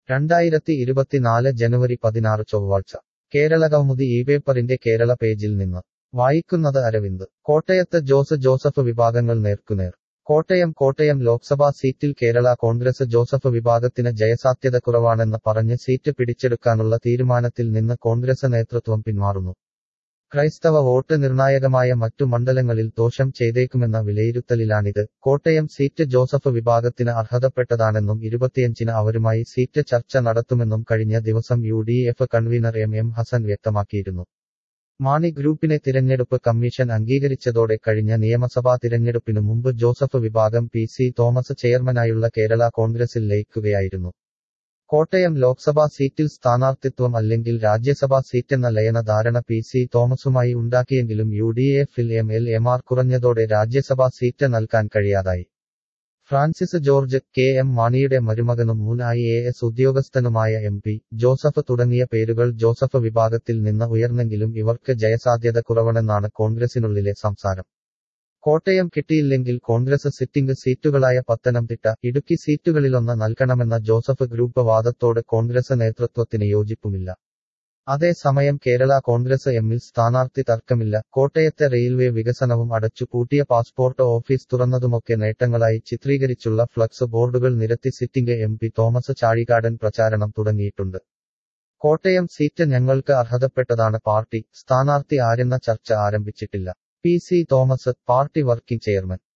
രണ്ടായിരത്തി ഇരുപത്തിനാല് ജനുവരി പതിനാറ് ചൊവ്വാഴ്ച കേരള കൗമുദി ഈ പേപ്പറിന്റെ കേരള പേജിൽ നിന്ന് വായിക്കുന്നത് അരവിന്ദ് കോട്ടയത്ത് ജോസ് ജോസഫ് വിഭാഗങ്ങൾ നേർക്കുനേർ കോട്ടയം കോട്ടയം ലോക്സഭാ സീറ്റിൽ കേരള കോൺഗ്രസ് ജോസഫ് വിഭാഗത്തിന് ജയസാധ്യത കുറവാണെന്ന് പറഞ്ഞ് സീറ്റ് പിടിച്ചെടുക്കാനുള്ള തീരുമാനത്തിൽ നിന്ന് കോൺഗ്രസ് നേതൃത്വം പിന്മാറുന്നു ക്രൈസ്തവ വോട്ട് നിർണായകമായ മറ്റു മണ്ഡലങ്ങളിൽ ദോഷം ചെയ്തേക്കുമെന്ന വിലയിരുത്തലിലാണിത് കോട്ടയം സീറ്റ് ജോസഫ് വിഭാഗത്തിന് അർഹതപ്പെട്ടതാണെന്നും ഇരുപത്തിയഞ്ചിന് അവരുമായി സീറ്റ് ചർച്ച നടത്തുമെന്നും കഴിഞ്ഞ ദിവസം U D F convener M M Hassan വ്യക്തമാക്കിയിരുന്നു മാണി ഗ്രൂപ്പിനെ തിരഞ്ഞെടുപ്പ് കമ്മീഷൻ അംഗീകരിച്ചതോടെ കഴിഞ്ഞ നിയമസഭാ തിരഞ്ഞെടുപ്പിനു മുമ്പ് ജോസഫ് വിഭാഗം പി സി തോമസ് ചെയർമാനായുള്ള കേരള കോൺഗ്രസിൽ ലയിക്കുകയായിരുന്നു കോട്ടയം ലോക്സഭാ സീറ്റിൽ സ്ഥാനാർത്ഥിത്വം അല്ലെങ്കിൽ രാജ്യസഭാ സീറ്റെന്ന ലയന ധാരണ പി സി തോമസുമായി ഉണ്ടാക്കിയെങ്കിലും യു ഡി എഫിൽ എം എൽ എമാർ കുറഞ്ഞതോടെ രാജ്യസഭാ സീറ്റ് നൽകാൻ കഴിയാതായി ഫ്രാൻസിസ് ജോർജ് കെ എം മാണിയുടെ മരുമകനും മുൻ ഐ എ എസ് ഉദ്യോഗസ്ഥനുമായ എം പി ജോസഫ് തുടങ്ങിയ പേരുകൾ ജോസഫ് വിഭാഗത്തിൽ നിന്ന് ഉയർന്നെങ്കിലും ഇവർക്ക് ജയസാധ്യത കുറവണെന്നാണ് കോൺഗ്രസിനുള്ളിലെ സംസാരം കോട്ടയം കിട്ടിയില്ലെങ്കിൽ കോൺഗ്രസ് സിറ്റിംഗ് സീറ്റുകളായ പത്തനംതിട്ട ഇടുക്കി സീറ്റുകളിലൊന്ന് നൽകണമെന്ന ജോസഫ് ഗ്രൂപ്പ് വാദത്തോട് കോൺഗ്രസ് നേതൃത്വത്തിന് യോജിപ്പുമില്ല അതേസമയം കേരള കോൺഗ്രസ് എമ്മിൽ സ്ഥാനാർത്ഥി തർക്കമില്ല കോട്ടയത്തെ റെയിൽവേ വികസനവും അടച്ചു പൂട്ടിയ പാസ്പോർട്ട് ഓഫീസ് തുറന്നതുമൊക്കെ നേട്ടങ്ങളായി ചിത്രീകരിച്ചുള്ള ഫ്ലക്സ് ബോർഡുകൾ നിരത്തി sitting M P Thomas Chazhikadan പ്രചാരണം തുടങ്ങിയിട്ടുണ്ട് കോട്ടയം സീറ്റ് ഞങ്ങൾക്ക് അർഹതപ്പെട്ടതാണ് പാർട്ടി സ്ഥാനാർത്ഥി ആരെന്ന ചർച്ച ആരംഭിച്ചിട്ടില്ല P C Thomas party working chairman